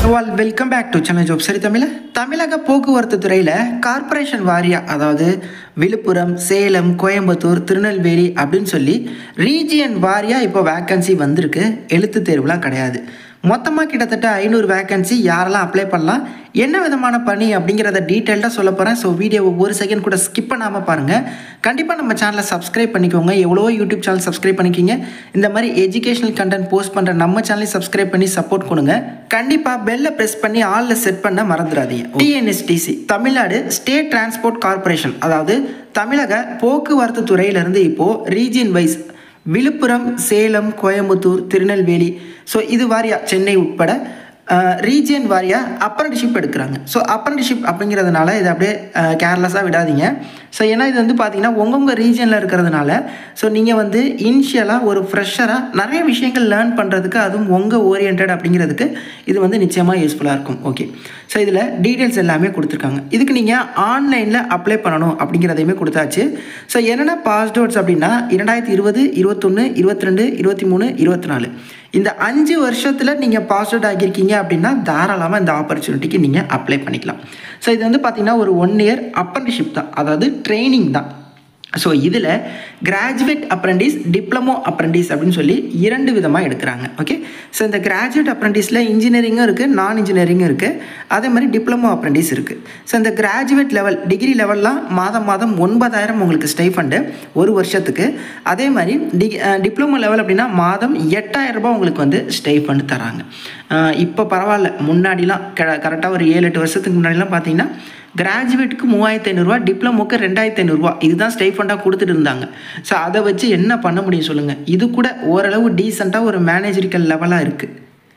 so all welcome back to channel ஜோப் சரி தமிழ தமிழக போக்குவரத்து துறையில் கார்ப்பரேஷன் வாரியா அதாவது விழுப்புரம் சேலம் கோயம்புத்தூர் திருநெல்வேலி அப்படின்னு சொல்லி ரீஜியன் வாரியாக இப்போ வேக்கன்சி வந்திருக்கு எழுத்து தேர்வுலாம் கிடையாது மொத்தமாக கிட்டத்தட்ட ஐநூறு வேக்கன்சி யாரெல்லாம் அப்ளை பண்ணலாம் என்ன விதமான பணி அப்படிங்கிறத டீட்டெயில்டாக சொல்ல போகிறேன் ஸோ வீடியோவை ஒரு செகண்ட் கூட ஸ்கிப் பண்ணாமல் பாருங்கள் கண்டிப்பாக நம்ம சேனலை சப்ஸ்கிரைப் பண்ணிக்கோங்க எவ்வளோ யூடியூப் சேனல் சப்ஸ்கிரைப் பண்ணிக்கிங்க இந்த மாதிரி எஜுகேஷனல் கண்டென்ட் போஸ்ட் பண்ணுற நம்ம சேனலையும் சப்ஸ்கிரைப் பண்ணி சப்போர்ட் கொடுங்க கண்டிப்பாக பெல்லை ப்ரெஸ் பண்ணி ஆளில் செட் பண்ண மறந்துடாதீங்க TNSTC Tamil Nadu state transport corporation அதாவது தமிழக போக்குவரத்து துறையிலிருந்து இப்போது region wise Villupuram Salem Coimbatore Tirunelveli so இது வாரியா சென்னை உட்பட ரீஜியன் வாரியாக அப்ரண்டிஷிப் எடுக்கிறாங்க ஸோ அப்ரண்டிஷிப் அப்படிங்கிறதுனால இதை அப்படியே கேர்லெஸ்ஸாக விடாதீங்க ஸோ ஏன்னா இது வந்து பார்த்தீங்கன்னா உங்கவுங்க ரீஜனில் இருக்கிறதுனால ஸோ நீங்கள் வந்து இனிஷியலாக ஒரு ஃப்ரெஷராக நிறைய விஷயங்கள் லேர்ன் பண்ணுறதுக்கு அதுவும் உங்கள் ஓரியன்ட் அப்படிங்கிறதுக்கு இது வந்து நிச்சயமாக யூஸ்ஃபுல்லாக இருக்கும் ஓகே ஸோ இதில் டீட்டெயில்ஸ் எல்லாமே கொடுத்துருக்காங்க இதுக்கு நீங்கள் ஆன்லைனில் அப்ளை பண்ணணும் அப்படிங்கிறதையுமே கொடுத்தாச்சு ஸோ என்னென்ன பாஸ்ட் அவுட்ஸ் அப்படின்னா இரண்டாயிரத்தி இருபது இருபத்தொன்று இருபத்தி ரெண்டு இருபத்தி மூணு இருபத்தி நாலு இந்த அஞ்சு வருஷத்தில் நீங்கள் பாஸ் அவுட் ஆகியிருக்கீங்க அப்படின்னா தாராளமாக இந்த ஆப்பர்ச்சுனிட்டிக்கு நீங்கள் அப்ளை பண்ணிக்கலாம் ஸோ இது வந்து பார்த்திங்கன்னா ஒரு ஒன் இயர் அப்ரண்டிஷிப் தான் அதாவது ட்ரைனிங் தான் ஸோ இதில் கிராஜுவேட் அப்ரண்டிஸ் டிப்ளமோ அப்ரண்டிஸ் அப்படின்னு சொல்லி இரண்டு விதமாக எடுக்கிறாங்க ஓகே ஸோ இந்த கிராஜுவேட் அப்ரண்டிஸில் இன்ஜினியரிங்கும் இருக்குது நான் இன்ஜினியரிங்கும் இருக்குது அதே மாதிரி டிப்ளமோ அப்ரண்டிஸ் இருக்குது ஸோ இந்த கிராஜுவேட் லெவல் டிகிரி லெவல்லாம் மாதம் மாதம் ஒன்பதாயிரம் உங்களுக்கு ஸ்டைஃபண்டு ஒரு வருஷத்துக்கு அதே மாதிரி டி டிப்ளமோ லெவல் அப்படின்னா மாதம் எட்டாயிரம் ரூபாய் உங்களுக்கு வந்து ஸ்டைஃபண்ட் தராங்க இப்போ பரவாயில்ல முன்னாடிலாம் க கரெக்டாக ஒரு ஏழு எட்டு வருஷத்துக்கு முன்னாடிலாம் பார்த்தீங்கன்னா கிராஜுவேட்டுக்கு மூவாயிரத்தி ஐநூறுரூவா டிப்ளமோக்கு ரெண்டாயிரத்தி ஐநூறுரூவா இதுதான் ஸ்டைஃபண்டாக கொடுத்துட்டு இருந்தாங்க ஸோ அதை வச்சு என்ன பண்ண முடியும் சொல்லுங்கள் இது கூட ஓரளவு டீசெண்டாக ஒரு மேனேஜரிக்கல் லெவலாக இருக்குது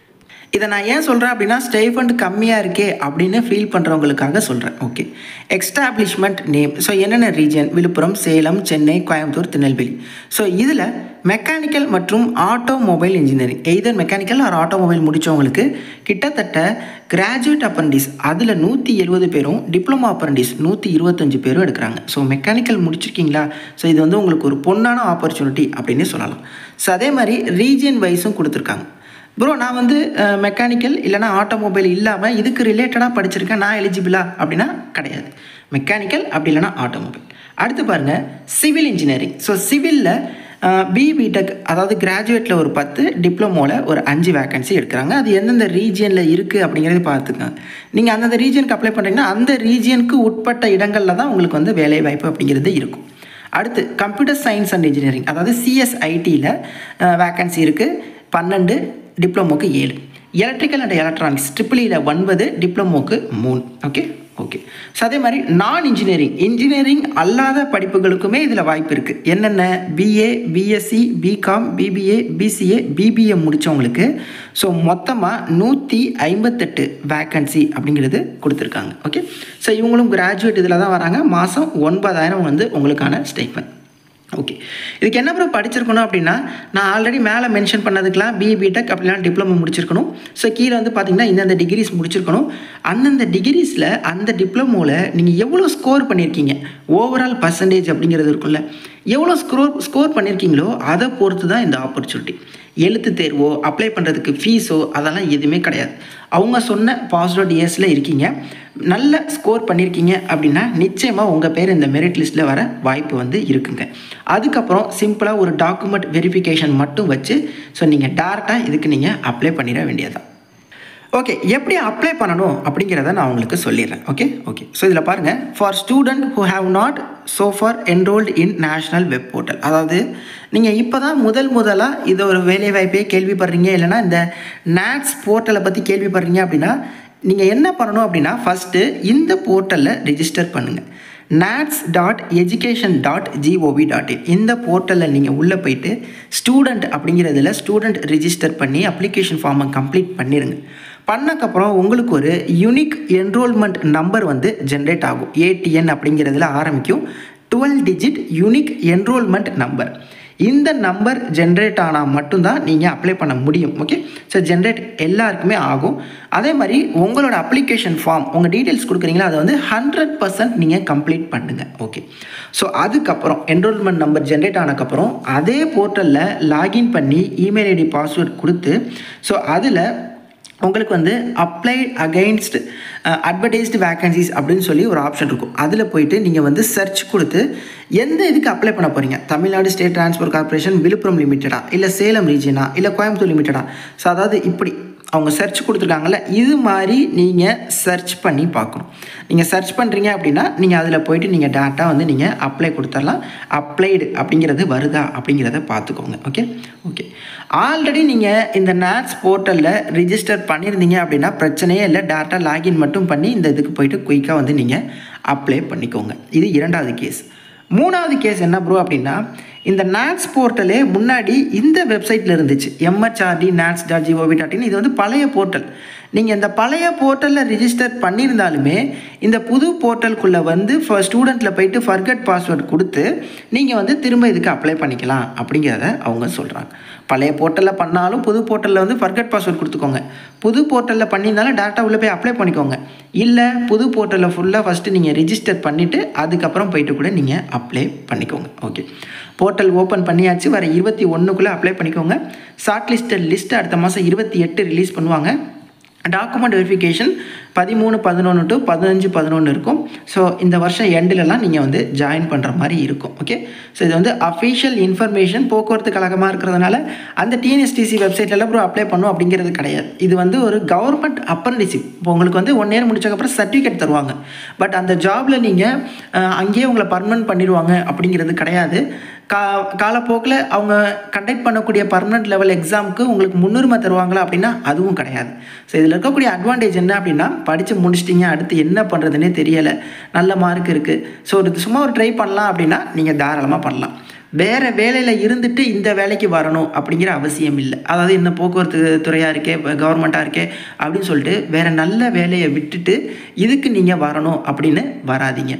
இதை நான் ஏன் சொல்கிறேன் அப்படின்னா ஸ்டைஃபண்ட் கம்மியாக இருக்கே அப்படின்னு ஃபீல் பண்ணுறவங்களுக்காக சொல்கிறேன் ஓகே எக்ஸ்டாப்ளிஷ்மெண்ட் நேம் ஸோ என்னென்ன ரீஜன் விழுப்புரம் சேலம் சென்னை கோயம்புத்தூர் திருநெல்வேலி ஸோ இதில் மெக்கானிக்கல் மற்றும் automobile engineering either mechanical or automobile முடித்தவங்களுக்கு கிட்டத்தட்ட கிராஜுவேட் அப்ரண்டிஸ் அதில் நூற்றி எழுபது பேரும் டிப்ளமோ அப்ரண்டிஸ் நூற்றி இருபத்தஞ்சு பேரும் எடுக்கிறாங்க ஸோ மெக்கானிக்கல் முடிச்சிருக்கீங்களா ஸோ இது வந்து உங்களுக்கு ஒரு பொன்னான ஆப்பர்ச்சுனிட்டி அப்படின்னு சொல்லலாம் ஸோ அதே மாதிரி ரீஜியன் வைஸும் கொடுத்துருக்காங்க ப்ரோ நான் வந்து மெக்கானிக்கல் இல்லைனா ஆட்டோமொபைல் இல்லாமல் இதுக்கு ரிலேட்டடாக படிச்சிருக்கேன் நான் எலிஜிபிளா அப்படின்னா கிடையாது மெக்கானிக்கல் அப்படி இல்லைனா ஆட்டோமொபைல் அடுத்து பாருங்கள் சிவில் இன்ஜினியரிங் ஸோ சிவிலில் பிபிடெக் அதாவது கிராஜுவேட்டில் ஒரு பத்து டிப்ளமோவில் ஒரு அஞ்சு வேக்கன்சி எடுக்கிறாங்க அது எந்தெந்த ரீஜியனில் இருக்குது அப்படிங்கிறத பார்த்துக்கோங்க நீங்கள் அந்தந்த ரீஜியனுக்கு அப்ளை பண்ணுறீங்கன்னா அந்த ரீஜியனுக்கு உட்பட்ட இடங்களில் தான் உங்களுக்கு வந்து வேலை வாய்ப்பு அப்படிங்கிறது இருக்கும் அடுத்து கம்ப்யூட்டர் சயின்ஸ் அண்ட் இன்ஜினியரிங் அதாவது சிஎஸ்ஐடியில் வேக்கன்சி இருக்குது பன்னெண்டு டிப்ளமோக்கு ஏழு எலக்ட்ரிக்கல் அண்ட் எலக்ட்ரானிக்ஸ் ட்ரிபிளியில் ஒன்பது டிப்ளமோக்கு மூணு ஓகே ஓகே ஸோ அதே மாதிரி நான் இன்ஜினியரிங் இன்ஜினியரிங் அல்லாத படிப்புகளுக்குமே இதில் வாய்ப்பு இருக்குது என்னென்ன BA BSc BCom BBA BCA BBA முடித்தவங்களுக்கு ஸோ மொத்தமாக நூற்றி ஐம்பத்தெட்டு வேக்கன்சி அப்படிங்கிறது கொடுத்துருக்காங்க ஓகே ஸோ இவங்களும் கிராஜுவேட் இதில் தான் வராங்க மாதம் ஒன்பதாயிரம் வந்து உங்களுக்கான ஸ்டைஃபன் ஓகே இதுக்கு என்ன ப்ரோ படிச்சிருக்கணும் அப்படின்னா நான் ஆல்ரெடி மேலே மென்ஷன் பண்ணதுக்கெலாம் பிஇ பிடெக் அப்படிலாம் டிப்ளமோ முடிச்சிருக்கணும் ஸோ கீழே வந்து பார்த்தீங்கன்னா இந்தந்த டிகிரிஸ் முடிச்சிருக்கணும் அந்தந்த டிகிரிஸில் அந்த டிப்ளமோவில் நீங்கள் எவ்வளோ ஸ்கோர் பண்ணியிருக்கீங்க ஓவரால் பர்சன்டேஜ் அப்படிங்கிறது இருக்கும்ல எவ்வளோ ஸ்கோர் ஸ்கோர் பண்ணியிருக்கீங்களோ அதை பொறுத்து தான் இந்த ஆப்பர்ச்சுனிட்டி எழுத்து தேர்வோ அப்ளை பண்ணுறதுக்கு ஃபீஸோ அதெல்லாம் எதுவுமே கிடையாது அவங்க சொன்ன பாசிட்டிவ் இயர்ஸில் இருக்கீங்க நல்ல ஸ்கோர் பண்ணியிருக்கீங்க அப்படின்னா நிச்சயமாக உங்கள் பேர் இந்த மெரிட் லிஸ்ட்டில் வர வாய்ப்பு வந்து இருக்குங்க அதுக்கப்புறம் சிம்பிளாக ஒரு டாக்குமெண்ட் வெரிஃபிகேஷன் மட்டும் வச்சு ஸோ நீங்கள் டேரெக்டாக இதுக்கு நீங்கள் அப்ளை பண்ணிட வேண்டியதான் ஓகே எப்படி அப்ளை பண்ணணும் அப்படிங்கிறத நான் உங்களுக்கு சொல்லிடுறேன் ஓகே ஓகே ஸோ இதில் பாருங்கள் for student who have not so far enrolled in national web portal அதாவது நீங்கள் இப்போ தான் முதல் முதலாக இது ஒரு வேலைவாய்ப்பே கேள்விப்படுறீங்க இல்லைனா இந்த நேட்ஸ் போர்ட்டலை பற்றி கேள்விப்படுறீங்க அப்படின்னா நீங்கள் என்ன பண்ணணும் அப்படின்னா ஃபஸ்ட்டு இந்த போர்ட்டலில் ரிஜிஸ்டர் பண்ணுங்கள் NATS dot education dot gov dot in இந்த போர்ட்டலில் நீங்கள் உள்ளே போயிட்டு ஸ்டூடெண்ட் அப்படிங்கிறதுல ஸ்டூடெண்ட் ரிஜிஸ்டர் பண்ணி அப்ளிகேஷன் ஃபார்மை கம்ப்ளீட் பண்ணிடுங்க பண்ணக்கப்புறம் உங்களுக்கு ஒரு யூனிக் என்ரோல்மெண்ட் நம்பர் வந்து ஜென்ரேட் ஆகும் ஏடிஎன் அப்படிங்கிறதுல ஆரம்பிக்கும் twelve digit unique enrolment number இந்த நம்பர் ஜென்ரேட் ஆனால் மட்டும்தான் நீங்கள் அப்ளை பண்ண முடியும் ஓகே ஸோ ஜென்ரேட் எல்லாருக்குமே ஆகும் அதே மாதிரி உங்களோட அப்ளிகேஷன் ஃபார்ம் உங்கள் டீட்டெயில்ஸ் கொடுக்குறீங்களா அதை வந்து ஹண்ட்ரட் பர்சன்ட் நீங்கள் கம்ப்ளீட் பண்ணுங்கள் ஓகே ஸோ அதுக்கப்புறம் என்ரோல்மெண்ட் நம்பர் ஜென்ரேட் ஆனதுக்கப்புறம் அதே போர்ட்டலில் லாகின் பண்ணி இமெயில் ஐடி பாஸ்வேர்ட் கொடுத்து ஸோ அதில் உங்களுக்கு வந்து அப்ளைட் அகைன்ஸ்ட் அட்வர்டைஸ்டு வேகன்சிஸ் அப்படின்னு சொல்லி ஒரு ஆப்ஷன் இருக்கும் அதில் போயிட்டு நீங்கள் வந்து சர்ச் கொடுத்து எந்த இதுக்கு அப்ளை பண்ண போகிறீங்க Tamil Nadu state transport corporation Villupuram லிமிட்டடா இல்லை சேலம் ரீஜனா இல்லை கோயம்புத்தூர் லிமிட்டடா ஸோ அதாவது இப்படி அவங்க சர்ச் கொடுத்துருக்காங்கல்ல இது மாதிரி நீங்கள் சர்ச் பண்ணி பார்க்கணும் நீங்கள் சர்ச் பண்ணுறீங்க அப்படின்னா நீங்கள் அதில் போயிட்டு நீங்கள் டேட்டா வந்து நீங்கள் அப்ளை கொடுத்துடலாம் அப்ளைடு அப்படிங்கிறது வருதா அப்படிங்கிறத பார்த்துக்கோங்க ஓகே ஓகே ஆல்ரெடி நீங்கள் இந்த நேட்ஸ் போர்ட்டலில் ரிஜிஸ்டர் பண்ணியிருந்தீங்க அப்படின்னா பிரச்சனையே இல்லை டேட்டா லாகின் மட்டும் பண்ணி இந்த இதுக்கு போயிட்டு குயிக்காக வந்து நீங்கள் அப்ளை பண்ணிக்கோங்க இது இரண்டாவது கேஸ் மூணாவது கேஸ் என்ன ப்ரோ அப்படின்னா இந்த நேட்ஸ் போர்ட்டலே முன்னாடி இந்த வெப்சைட்டில் இருந்துச்சு MHRD NATS dot gov dot in இது வந்து பழைய போர்ட்டல் நீங்கள் இந்த பழைய போர்ட்டலில் ரிஜிஸ்டர் பண்ணியிருந்தாலுமே இந்த புது போர்ட்டலுக்குள்ளே வந்து ஃபர் ஸ்டூடெண்ட்டில் போயிட்டு ஃபர்கட் பாஸ்வேர்டு கொடுத்து நீங்கள் வந்து திரும்ப இதுக்கு அப்ளை பண்ணிக்கலாம் அப்படிங்கிறத அவங்க சொல்கிறாங்க பழைய போர்ட்டலில் பண்ணாலும் புது போர்ட்டலில் வந்து ஃபர்கட் பாஸ்வேர்ட் கொடுத்துக்கோங்க புது போர்ட்டலில் பண்ணியிருந்தாலும் டேட்டா உள்ளே போய் அப்ளை பண்ணிக்கோங்க இல்லை புது போர்ட்டலில் ஃபுல்லாக ஃபஸ்ட்டு நீங்கள் ரிஜிஸ்டர் பண்ணிவிட்டு அதுக்கப்புறம் போயிட்டு கூட நீங்கள் அப்ளை பண்ணிக்கோங்க ஓகே போர்ட்டல் ஓப்பன் பண்ணியாச்சு வர இருபத்தி ஒன்றுக்குள்ளே அப்ளை பண்ணிக்கோங்க ஷார்ட் லிஸ்டட் லிஸ்ட்டு அடுத்த மாதம் இருபத்தி எட்டு ரிலீஸ் பண்ணுவாங்க டாக்குமெண்ட் வெரிஃபிகேஷன் பதிமூணு பதினொன்று டு பதினஞ்சு பதினொன்று இருக்கும் ஸோ இந்த வருஷம் எண்டிலலாம் நீங்கள் வந்து ஜாயின் பண்ணுற மாதிரி இருக்கும் ஓகே ஸோ இது வந்து அஃபிஷியல் இன்ஃபர்மேஷன் போக்குவரத்து கழகமாக இருக்கிறதுனால அந்த டிஎன்எஸ்டிசி வெப்சைட்லலாம் அப்புறம் அப்ளை பண்ணும் அப்படிங்கிறது கிடையாது இது வந்து ஒரு கவர்மெண்ட் அப்ரண்டிஷிப் இப்போ உங்களுக்கு வந்து ஒன் இயர் முடிச்சக்கப்புறம் சர்டிஃபிகேட் தருவாங்க பட் அந்த ஜாபில் நீங்கள் அங்கேயே உங்களை பர்மனன்ட் பண்ணிடுவாங்க அப்படிங்கிறது கிடையாது கா காலப்போக்கில் அவங்க கண்டக்ட் பண்ணக்கூடிய பர்மனன்ட் லெவல் எக்ஸாமுக்கு உங்களுக்கு முன்னுரிமை தருவாங்களா அப்படின்னா அதுவும் கிடையாது ஸோ இதில் இருக்கக்கூடிய அட்வான்டேஜ் என்ன அப்படின்னா படித்து முடிச்சிட்டிங்க அடுத்து என்ன பண்ணுறதுனே தெரியலை நல்ல மார்க் இருக்குது ஸோ ஒரு சும்மா ஒரு ட்ரை பண்ணலாம் அப்படின்னா நீங்கள் தாராளமாக பண்ணலாம் வேறு வேலையில் இருந்துட்டு இந்த வேலைக்கு வரணும் அப்படிங்கிற அவசியம் இல்லை அதாவது இந்த போக்குவரத்து துறையாக இருக்கே கவர்மெண்ட்டாக இருக்கே அப்படின்னு சொல்லிட்டு வேறு நல்ல வேலையை விட்டுட்டு இதுக்கு நீங்கள் வரணும் அப்படின்னு வராதிங்க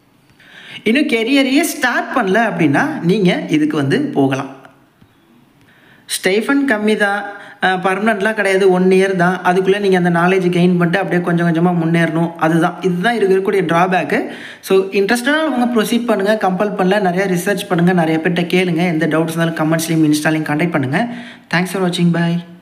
இன்னும் கெரியரையே ஸ்டார்ட் பண்ணல அப்படின்னா நீங்கள் இதுக்கு வந்து போகலாம் ஸ்டைஃபன் கம்மி தான் பர்மனண்ட்லாம் கிடையாது ஒன் இயர் தான் அதுக்குள்ளே நீங்கள் அந்த நாலேஜ் கெயின் பண்ணிட்டு அப்படியே கொஞ்சம் கொஞ்சமாக முன்னேறணும் அதுதான் இதுதான் இருக்கு இருக்கக்கூடிய ட்ராபேக்கு ஸோ இன்ட்ரெஸ்டாக உங்கள் ப்ரொசீட் பண்ணுங்கள் கம்பல் பண்ணல நிறையா ரிசர்ச் பண்ணுங்கள் நிறைய பேர்கிட்ட கேளுங்க எந்த டவுட்ஸ் இருந்தாலும் கமெண்ட்ஸ்லையும் இன்ஸ்டாலையும் கான்டாக்ட் பண்ணுங்கள் தேங்க்ஸ் ஃபார் வாட்சிங் பாய்